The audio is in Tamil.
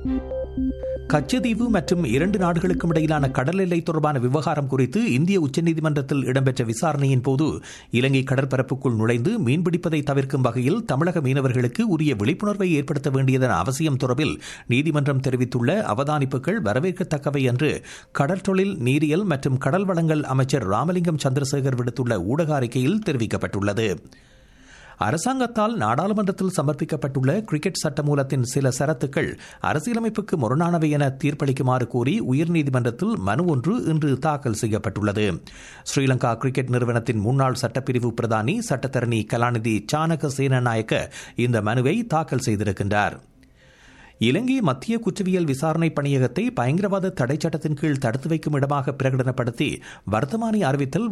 கச்சதீவு மற்றும் இரண்டு நாடுகளுக்கும் இடையிலான கடல் எல்லை தொடர்பான விவகாரம் குறித்து இந்திய உச்சநீதிமன்றத்தில் இடம்பெற்ற விசாரணையின் போது இலங்கை கடற்பரப்புக்குள் நுழைந்து மீன்பிடிப்பதை தவிர்க்கும் வகையில் தமிழக மீனவர்களுக்கு உரிய விழிப்புணர்வை ஏற்படுத்த வேண்டியதன் அவசியம் தொடர்பில் நீதிமன்றம் தெரிவித்துள்ள அவதானிப்புகள் வரவேற்கத்தக்கவை என்று கடற்தொழில் நீரியல் மற்றும் கடல் வளங்கள் அமைச்சர் ராமலிங்கம் சந்திரசேகர் விடுத்துள்ள ஊடக அறிக்கையில் தெரிவிக்கப்பட்டுள்ளது அரசாங்கத்தால் நாடாளுமன்றத்தில் சமர்ப்பிக்கப்பட்டுள்ள கிரிக்கெட் சட்டமூலத்தின் சில சரத்துக்கள் அரசியலமைப்புக்கு முரணானவை என தீர்ப்பளிக்குமாறு கோரி உயர்நீதிமன்றத்தில் மனு ஒன்று இன்று தாக்கல் செய்யப்பட்டுள்ளது ஸ்ரீலங்கா கிரிக்கெட் நிறுவனத்தின் முன்னாள் சட்டப்பிரிவு பிரதானி சட்டத்தரணி கலாநிதி சானக சேனநாயக்க இந்த மனுவை தாக்கல் செய்திருக்கின்றார் இலங்கை மத்திய குற்றவியல் விசாரணை பணியகத்தை பயங்கரவாத தடை சட்டத்தின் கீழ் தடுத்து வைக்கும் இடமாக பிரகடனப்படுத்தி வர்த்தமானி அறிவித்தல்